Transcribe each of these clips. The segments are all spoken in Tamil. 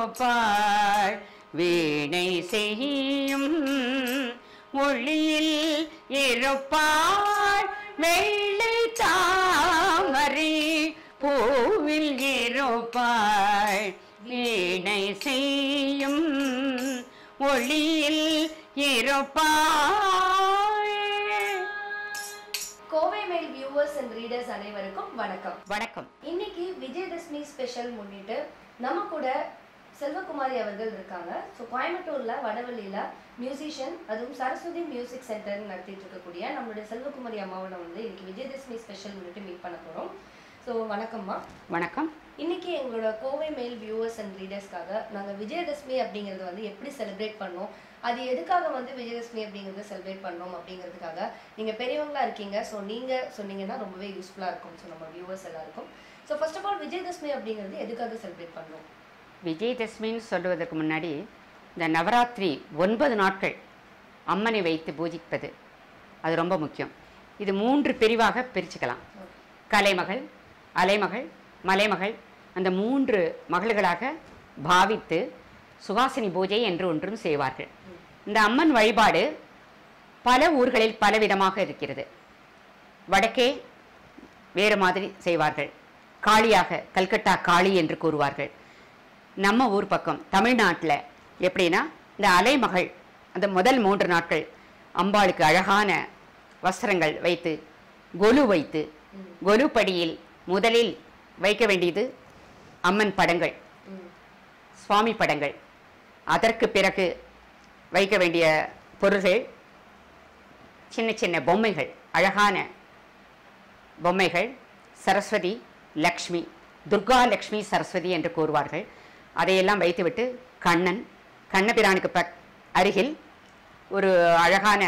இருப்பாள் வீணை செய்யும் ஒளியில் இருப்பாள் வெள்ளை தாமரை பூவில் இருப்பாள் வீணை செய்யும் ஒளியில் இருப்பாள் Kovai mail viewers and readers அனைவருக்கும் வணக்கம் வணக்கம் இன்னைக்கு விஜயதசமி ஸ்பெஷல் முன்னிட்டு நம்ம கூட செல்வகுமாரி அவர்கள் இருக்காங்க ஸோ கோயம்புத்தூர்ல வடவள்ளியில மியூசிஷியன் அதுவும் சரஸ்வதி மியூசிக் சென்டர் நடத்திட்டு இருக்கக்கூடிய நம்மளுடைய செல்வகுமாரி அம்மாவை நம்ம வந்து இன்னைக்கு விஜயதசமி ஸ்பெஷல் முன்னிட்டு மீட் பண்ண போறோம் ஸோ வணக்கம்மா வணக்கம் இன்னைக்கு எங்களோட கோவை மெயில் வியூவர்ஸ் அண்ட் ரீடர்ஸ்க்காக நாங்கள் விஜயதசமி அப்படிங்கிறது வந்து எப்படி செலிப்ரேட் பண்ணோம் அது எதுக்காக வந்து விஜயதசமி அப்படிங்கிறத செலிப்ரேட் பண்ணோம் அப்படிங்கிறதுக்காக நீங்கள் பெரியவங்களா இருக்கீங்க ஸோ நீங்கள் சொன்னீங்கன்னா ரொம்பவே யூஸ்ஃபுல்லாக இருக்கும் ஸோ நம்ம வியூவர்ஸ் எல்லாருக்கும் so first of all Vijayadashami அப்படிங்கிறது எதுக்காக செலிப்ரேட் பண்ணோம் விஜயதசமின்னு சொல்லுவதற்கு முன்னாடி இந்த நவராத்திரி ஒன்பது நாட்கள் அம்மனை வைத்து பூஜிப்பது அது ரொம்ப முக்கியம் இது மூன்று பிரிவாக பிரிச்சுக்கலாம் கலைமகள் அலைமகள் மலைமகள் அந்த மூன்று மகள்களாக பாவித்து சுகாசினி பூஜை என்று ஒன்றும் செய்வார்கள் இந்த அம்மன் வழிபாடு பல ஊர்களில் பலவிதமாக இருக்கிறது வடக்கே வேறு மாதிரி செய்வார்கள் காளியாக கல்கட்டா காளி என்று கூறுவார்கள் நம்ம ஊர் பக்கம் தமிழ்நாட்டில் எப்படின்னா இந்த அலைமகள் அந்த முதல் மூன்று நாட்கள் அம்பாளுக்கு அழகான வஸ்திரங்கள் வைத்து கொலு வைத்து கொலு படியில் முதலில் வைக்க வேண்டியது அம்மன் படங்கள் சுவாமி படங்கள் அதற்கு பிறகு வைக்க வேண்டிய பொருள்கள் சின்ன சின்ன பொம்மைகள் அழகான பொம்மைகள் சரஸ்வதி லக்ஷ்மி துர்கா லக்ஷ்மி சரஸ்வதி என்று கூறுவார்கள் அதையெல்லாம் வைத்துவிட்டு கண்ணன் கண்ணபிரானுக்கு ப அருகில் ஒரு அழகான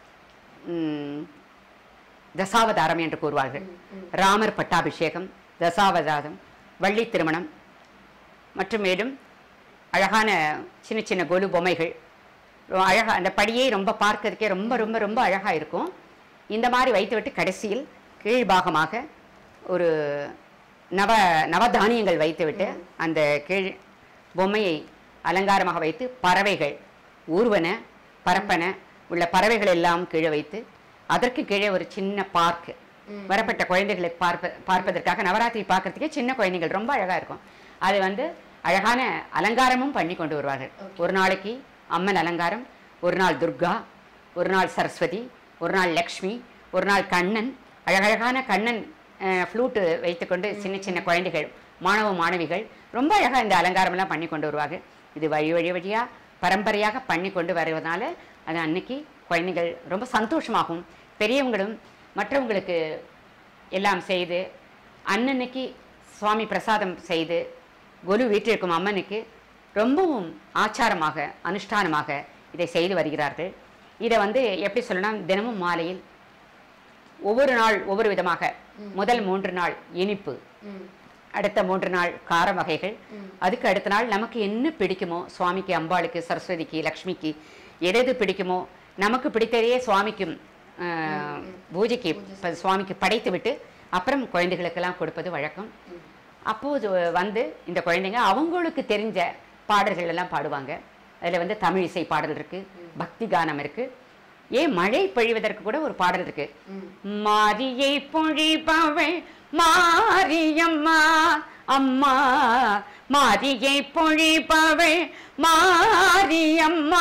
ம், தசாவதாரம் என்று கூறுவார்கள் ராமர் பட்டாபிஷேகம் தசாவதாரம் வள்ளி திருமணம் மற்றும் மேலும் அழகான சின்ன சின்ன கொலு பொம்மைகள் ரொம்ப அழகா அந்த படியே ரொம்ப பார்க்கறதுக்கே ரொம்ப ரொம்ப ரொம்ப அழகா இருக்கும் இந்த மாதிரி வைத்துவிட்டு கடைசியில் கீழ்பாகமாக ஒரு நவ நவதானியங்கள் வைத்துவிட்டு அந்த கீழ் பொம்மையை அலங்காரமாக வைத்து பறவைகள் ஊர்வன பரப்பன உள்ள பறவைகள் எல்லாம் கீழே வைத்து அதற்கு கீழே ஒரு சின்ன பார்க் வரப்பட்ட குழந்தைகளை பார்ப்ப பார்ப்பதற்காக நவராத்திரி பார்க்கறதுக்கே சின்ன குழந்தைகள் ரொம்ப அழகா இருக்கும் அது வந்து அழகான அலங்காரமும் பண்ணி கொண்டு வருவார்கள் ஒரு நாளைக்கு அம்மன் அலங்காரம் ஒரு நாள் துர்கா ஒரு நாள் சரஸ்வதி ஒரு நாள் லக்ஷ்மி ஒரு நாள் கண்ணன் அழகழகான கண்ணன் ஃப்ளூட்டு வைத்துக்கொண்டு சின்ன சின்ன குழந்தைகள் மாணவ மாணவிகள் ரொம்ப அழகாக இந்த அலங்காரமெல்லாம் பண்ணி கொண்டு வருவாங்க இது வழி வழி வழியாக பரம்பரையாக பண்ணி கொண்டு வருவதனால அது அன்னைக்கு குழந்தைகள் ரொம்ப சந்தோஷமாகும் பெரியவங்களும் மற்றவங்களுக்கு எல்லாம் செய்து அன்னன்னைக்கு சுவாமி பிரசாதம் செய்து கொலு வீட்டிற்கும் அம்மனுக்கு ரொம்பவும் ஆச்சாரமாக அனுஷ்டானமாக இதை செய்து வருகிறார்கள் இதை வந்து எப்படி சொல்லணும் தினமும் மாலையில் ஒவ்வொரு நாள் ஒவ்வொரு விதமாக முதல் மூன்று நாள் இனிப்பு அடுத்த மூன்று நாள் கார வகைகள் அதுக்கு அடுத்த நாள் நமக்கு என்ன பிடிக்குமோ சுவாமிக்கு அம்பாளுக்கு சரஸ்வதிக்கு லக்ஷ்மிக்கு எது எது பிடிக்குமோ நமக்கு பிடித்ததையே சுவாமிக்கும் ஆஹ், பூஜைக்கு ப- சுவாமிக்கு படைத்து விட்டு அப்புறம் குழந்தைகளுக்கெல்லாம் கொடுப்பது வழக்கம் அப்போது வந்து இந்த குழந்தைங்க அவங்களுக்கு தெரிஞ்ச பாடல்கள் எல்லாம் பாடுவாங்க அதில் வந்து தமிழ் இசை பாடல் இருக்கு பக்தி கானம் இருக்கு ஏன் மழை பொழிவதற்கு கூட ஒரு பாடல் இருக்கு மாரியை பொழிபவள் மாரியம்மா அம்மா மாரியை பொழிபவள் மாரியம்மா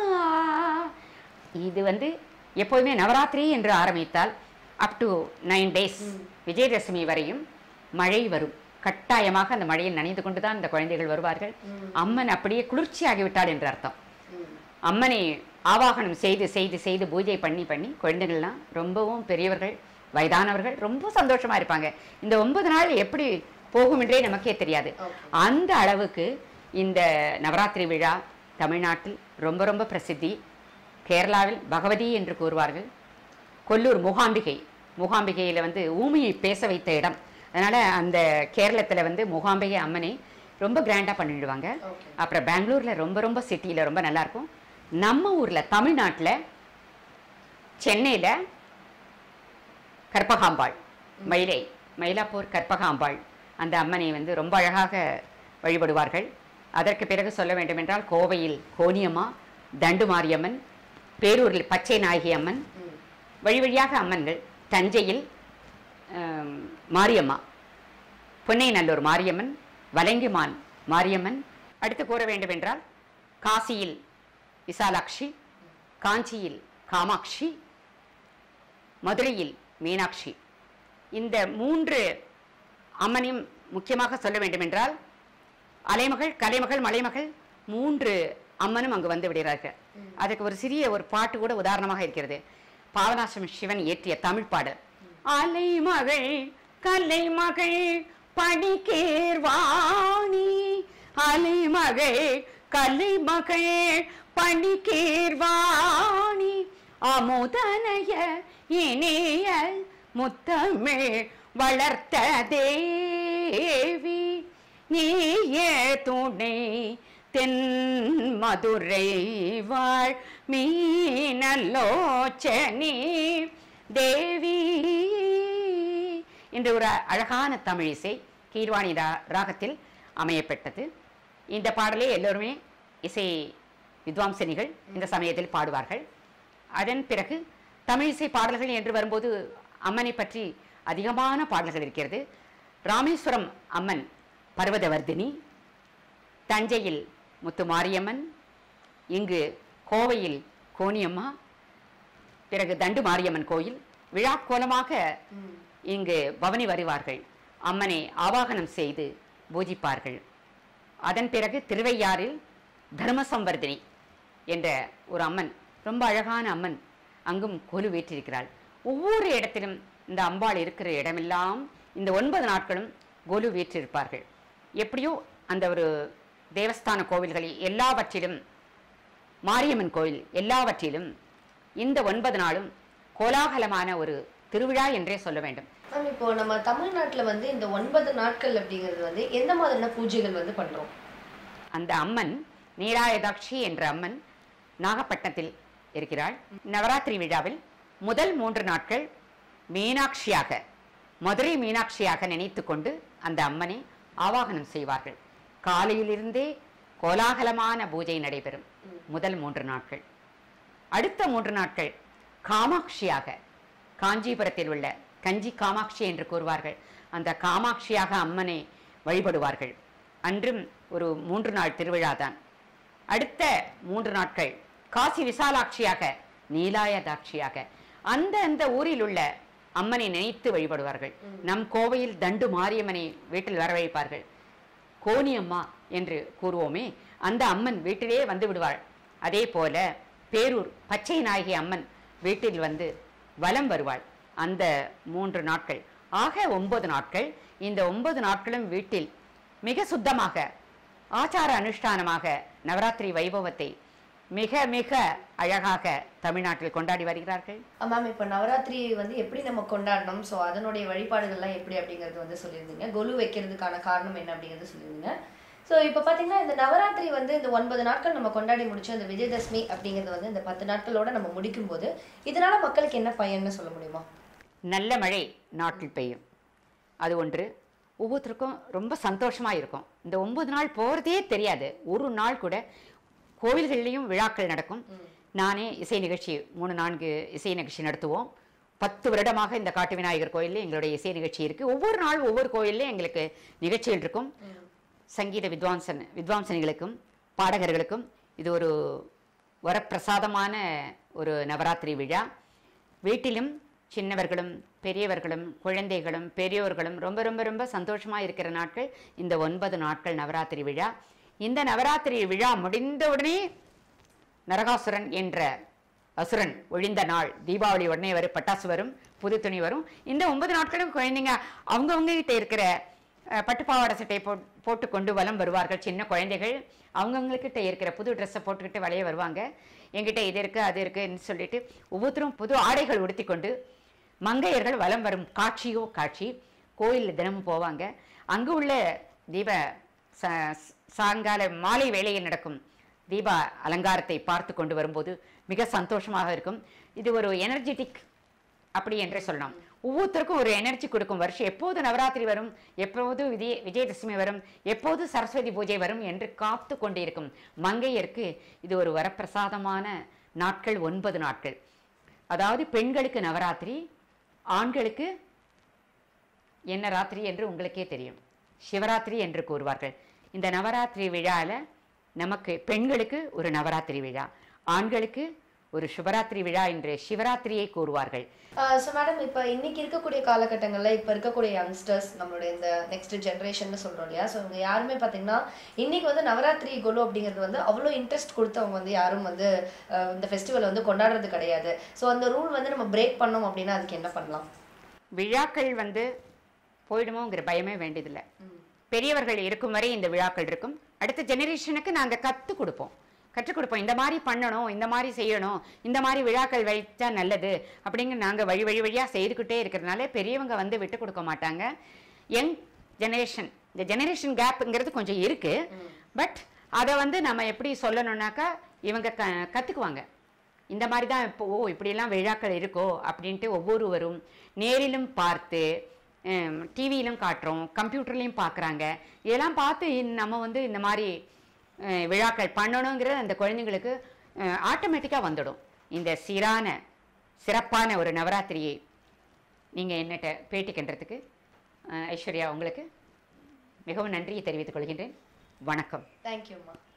இது வந்து எப்போதுமே நவராத்திரி என்று ஆரம்பித்தால் up to nine days Vijayadashami வரையும் மழை வரும் கட்டாயமாக அந்த மழையில் நனைந்து கொண்டு தான் இந்த குழந்தைகள் வருவார்கள் அம்மன் அப்படியே குளிர்ச்சி ஆகிவிட்டாள் என்று அர்த்தம் அம்மனை ஆவாகனம் செய்து செய்து செய்து பூஜை பண்ணி பண்ணி குழந்தைகள்லாம் ரொம்பவும் பெரியவர்கள் வயதானவர்கள் ரொம்ப சந்தோஷமா இருப்பாங்க இந்த ஒன்பது நாள் எப்படி போகும் என்றே நமக்கே தெரியாது அந்த அளவுக்கு இந்த நவராத்திரி விழா தமிழ்நாட்டில் ரொம்ப ரொம்ப பிரசித்தி கேரளாவில் பகவதி என்று கூறுவார்கள் கொல்லூர் மூகாம்பிகை மூகாம்பிகையில் வந்து ஊமையை பேச வைத்த இடம் அதனால அந்த கேரளத்தில் வந்து மூகாம்பிகை அம்மனை ரொம்ப கிராண்டாக பண்ணிடுவாங்க Okay. அப்புறம் பெங்களூர்ல ரொம்ப ரொம்ப சிட்டியில் ரொம்ப நல்லா இருக்கும் நம்ம ஊர்ல தமிழ்நாட்டில் சென்னையில கற்பகாம்பாள் மயிலை மயிலாப்பூர் கற்பகாம்பாள் அந்த அம்மனை வந்து ரொம்ப அழகாக வழிபடுவார்கள் அதற்கு பிறகு சொல்ல வேண்டுமென்றால் கோவையில் கோனியம்மா தண்டு மாரியம்மன் பேரூரில் பச்சை நாயகி அம்மன் ம். வழி வழியாக அம்மன்கள் தஞ்சையில் ஆம், மாரியம்மா பொன்னைநல்லூர் மாரியம்மன் வலங்கிமான் மாரியம்மன் அடுத்து கூற வேண்டுமென்றால் காசியில் விசாலாட்சி காஞ்சியில் காமாட்சி மதுரையில் மீனாட்சி இந்த மூன்று அம்மனையும் முக்கியமாக சொல்ல வேண்டுமென்றால் அலைமகள் கலைமகள் மலைமகள் மூன்று அம்மனும் அங்கு வந்து விடுகிறார்கள் அதுக்கு ஒரு சிறிய ஒரு பாட்டு கூட உதாரணமாக இருக்கிறது பாவனாசம் சிவன் இயற்றிய தமிழ் பாடல் அலைமகள் கலைமகள் பணிக்கேர்வாணி அலைமகள் கலைமகள் பணிக்கேர்வாணி அமுதனைய இனிய முத்தமிழ் வளர்த்த தேவி நீயே துணை தென் மதுரை வாழ் மீனலோச்சனி தேவி என்று ஒரு அழகான தமிழிசை கீர்வாணி ரா ராகத்தில் அமையப்பட்டது இந்த பாடலை எல்லோருமே இசை வித்வாம்சனிகள் இந்த சமயத்தில் பாடுவார்கள் அதன் பிறகு தமிழிசை பாடல்கள் என்று வரும்போது அம்மனை பற்றி அதிகமான பாடல்கள் இருக்கிறது ராமேஸ்வரம் அம்மன் பர்வதவர்தினி தஞ்சையில் முத்து மாரியம்மன் இங்கு கோவையில் கோணியம்மா பிறகு தண்டு மாரியம்மன் கோயில் விழா கோலமாக ம். இங்கு பவனி வருவார்கள் அம்மனை ஆவாகனம் செய்து பூஜிப்பார்கள் அதன் பிறகு திருவையாறில் தர்மசம்வர்தினி என்ற ஒரு அம்மன் ரொம்ப அழகான அம்மன் அங்கும் கொலு வீற்றிருக்கிறாள் ஒவ்வொரு இடத்திலும் இந்த அம்பாள் இருக்கிற இடமெல்லாம் இந்த ஒன்பது நாட்களும் கொலு வீற்றிருப்பார்கள் எப்படியோ அந்த ஒரு தேவஸ்தான கோவில்களில் எல்லாவற்றிலும் மாரியம்மன் கோயில் எல்லாவற்றிலும் இந்த ஒன்பது நாளும் கோலாகலமான ஒரு திருவிழா என்றே சொல்ல வேண்டும் மேம் இப்போ நம்ம தமிழ்நாட்டுல வந்து இந்த ஒன்பது நாட்கள் அப்படிங்கிறது வந்து எந்த மாதிரியான பூஜைகள் வந்து பண்றோம் அந்த அம்மன் நீராயதாட்சி என்ற அம்மன் நாகப்பட்டினத்தில் இருக்கிறாள் நவராத்திரி விழாவில் முதல் மூன்று நாட்கள் மீனாட்சியாக மதுரை மீனாட்சியாக நினைத்து கொண்டு அந்த அம்மனை ஆவாகனம் செய்வார்கள் காலையிலிருந்தே கோலாகலமான பூஜை நடைபெறும் முதல் மூன்று நாட்கள் அடுத்த மூன்று நாட்கள் காமாட்சியாக காஞ்சிபுரத்தில் உள்ள கஞ்சி காமாட்சி என்று கூறுவார்கள் அந்த காமாட்சியாக அம்மனை வழிபடுவார்கள் அன்றும் ஒரு மூன்று நாள் திருவிழாதான் அடுத்த மூன்று நாட்கள் காசி விசாலாட்சியாக நீலாயதாட்சியாக அந்த அந்த ஊரில் உள்ள அம்மனை நினைத்து வழிபடுவார்கள் நம் கோவையில் தண்டு மாரியம்மனை வீட்டில் வரவழைப்பார்கள் கோணியம்மா என்று கூறுவோமே அந்த அம்மன் வீட்டிலே வந்து விடுவாள் அதே போல பேரூர் பச்சை நாயகி அம்மன் வீட்டில் வந்து வலம் வருவாள் அந்த மூன்று நாட்கள் ஆக ஒன்பது நாட்கள் இந்த ஒன்பது நாட்களும் வீட்டில் மிக சுத்தமாக ஆச்சார அனுஷ்டானமாக நவராத்திரி வைபவத்தை மிக மிக அழகாக தமிழ்நாட்டில் கொண்டாடி வருகிறார்கள் மேம் இப்போ நவராத்திரி வந்து எப்படி நம்ம கொண்டாடணும் ஸோ அதனுடைய வழிபாடுகள்லாம் எப்படி அப்படிங்கிறது வந்து சொல்லியிருந்தீங்க கொலு வைக்கிறதுக்கான காரணம் என்ன அப்படிங்கிறது சொல்லியிருந்தீங்க ஸோ இப்போ பார்த்தீங்கன்னா இந்த நவராத்திரி வந்து இந்த ஒன்பது நாட்கள் நம்ம கொண்டாடி முடிச்சோம் இந்த விஜயதசமி அப்படிங்கிறது வந்து இந்த பத்து நாட்களோட நம்ம முடிக்கும் போது இதனால மக்களுக்கு என்ன பயன்னு சொல்ல முடியுமா நல்ல மழை நாட்டில் பெய்யும் அது ஒன்று ஒவ்வொருத்தருக்கும் ரொம்ப சந்தோஷமாக இருக்கும் இந்த ஒன்பது நாள் போகிறதே தெரியாது ஒரு நாள் கூட கோவில்கள்லேயும் விழாக்கள் நடக்கும் நானே இசை நிகழ்ச்சி மூணு நான்கு இசை நிகழ்ச்சி நடத்துவோம் பத்து வருடமாக இந்த காட்டு விநாயகர் கோயிலில் எங்களுடைய இசை நிகழ்ச்சி இருக்குது ஒவ்வொரு நாள் ஒவ்வொரு கோயில்லையும் எங்களுக்கு நிகழ்ச்சிகள் இருக்கும் சங்கீத வித்வான்சன் வித்வாம்சனிகளுக்கும் பாடகர்களுக்கும் இது ஒரு வரப்பிரசாதமான ஒரு நவராத்திரி விழா வீட்டிலும் சின்னவர்களும் பெரியவர்களும் குழந்தைகளும் பெரியோர்களும் ரொம்ப ரொம்ப ரொம்ப சந்தோஷமாக இருக்கிற நாட்கள் இந்த ஒன்பது நாட்கள் நவராத்திரி விழா இந்த நவராத்திரி விழா முடிந்தவுடனே நரகாசுரன் என்ற அசுரன் ஒழிந்த நாள் தீபாவளி உடனே வரும் பட்டாசு வரும் புது துணி வரும் இந்த ஒன்பது நாட்களும் குழந்தைங்க அவங்கவுங்க கிட்ட இருக்கிற அஹ், பட்டுப்பாவாடை சட்டை போ போட்டு கொண்டு வலம் வருவார்கள் சின்ன குழந்தைகள் அவங்கவுங்கக்கிட்ட இருக்கிற புது ட்ரெஸ்ஸை போட்டுக்கிட்டு வளைய வருவாங்க என்கிட்ட இது இருக்குது அது இருக்குன்னு சொல்லிட்டு ஒவ்வொருத்தரும் புது ஆடைகள் உடுத்தி கொண்டு மங்கையர்கள் வலம் வரும் காட்சியோ காட்சி கோயிலில் தினமும் போவாங்க அங்கு உள்ள தீப ச- சாயங்கால மாலை வேளையில் நடக்கும் தீப அலங்காரத்தை பார்த்து கொண்டு வரும்போது மிக சந்தோஷமாக இருக்கும் இது ஒரு எனர்ஜெட்டிக் அப்படி என்றே சொல்லலாம் ஒவ்வொருத்தருக்கும் ஒரு எனர்ஜி கொடுக்கும் வருஷம் எப்போது நவராத்திரி வரும் எப்போது விஜய விஜயதசமி வரும் எப்போது சரஸ்வதி பூஜை வரும் என்று காத்து கொண்டிருக்கும் மங்கையருக்கு இது ஒரு வரப்பிரசாதமான நாட்கள் ஒன்பது நாட்கள் அதாவது பெண்களுக்கு நவராத்திரி ஆண்களுக்கு என்ன ராத்திரி என்று உங்களுக்கே தெரியும் சிவராத்திரி என்று கூறுவார்கள் இந்த நவராத்திரி விழாவில் நமக்கு பெண்களுக்கு ஒரு நவராத்திரி விழா ஆண்களுக்கு ஒரு சிவராத்திரி விழா என்று சிவராத்திரியை கூறுவார்கள் ஸோ மேடம் இப்போ இன்னைக்கு இருக்கக்கூடிய காலகட்டங்களில் இப்போ இருக்கக்கூடிய யங்ஸ்டர்ஸ் நம்மளுடைய இந்த நெக்ஸ்ட் ஜென்ரேஷன் சொல்கிறோம் இல்லையா ஸோ இவங்க யாருமே பார்த்தீங்கன்னா இன்னைக்கு வந்து நவராத்திரி குலு அப்படிங்கிறது வந்து அவ்வளோ இன்ட்ரெஸ்ட் கொடுத்து அவங்க வந்து யாரும் வந்து அஹ், இந்த ஃபெஸ்டிவல் வந்து கொண்டாடுறது கிடையாது ஸோ அந்த ரூல் வந்து நம்ம பிரேக் பண்ணோம் அப்படின்னா அதுக்கு என்ன பண்ணலாம் விழாக்கள் வந்து போயிடுமோங்கிற பயமே வேண்டியதில்லை பெரியவர்கள் இருக்கும் வரை இந்த விழாக்கள் இருக்கும் அடுத்த ஜெனரேஷனுக்கு நாங்கள் கற்றுக் கொடுப்போம் கற்றுக் கொடுப்போம் இந்த மாதிரி பண்ணணும் இந்த மாதிரி செய்யணும் இந்த மாதிரி விழாக்கள் வைச்சா நல்லது அப்படிங்கிற நாங்கள் வழி வழி வழியாக செய்துக்கிட்டே இருக்கிறதுனால பெரியவங்க வந்து விட்டு கொடுக்க மாட்டாங்க யங் ஜெனரேஷன் இந்த ஜெனரேஷன் கேப்புங்கிறது கொஞ்சம் இருக்குது பட் அதை வந்து நம்ம எப்படி சொல்லணும்னாக்கா இவங்க க கற்றுக்குவாங்க இந்த மாதிரி தான் இப்போ ஓ இப்படியெல்லாம் விழாக்கள் இருக்கோ அப்படின்ட்டு ஒவ்வொருவரும் நேரிலும் பார்த்து டிவியிலும் காட்டுறோம் கம்ப்யூட்டர்லேயும் பார்க்குறாங்க இதெல்லாம் பார்த்து இந்~ நம்ம வந்து இந்த மாதிரி அஹ், விழாக்கள் பண்ணணுங்கிறது அந்த குழந்தைங்களுக்கு ஆட்டோமேட்டிக்காக வந்துடும் இந்த சீரான சிறப்பான ஒரு நவராத்திரியை நீங்கள் என்னட்ட பேட்டி கண்டுறதுக்கு ஐஸ்வர்யா உங்களுக்கு மிகவும் நன்றியை தெரிவித்துக் கொள்கின்றேன் வணக்கம் தேங்க்யூம்மா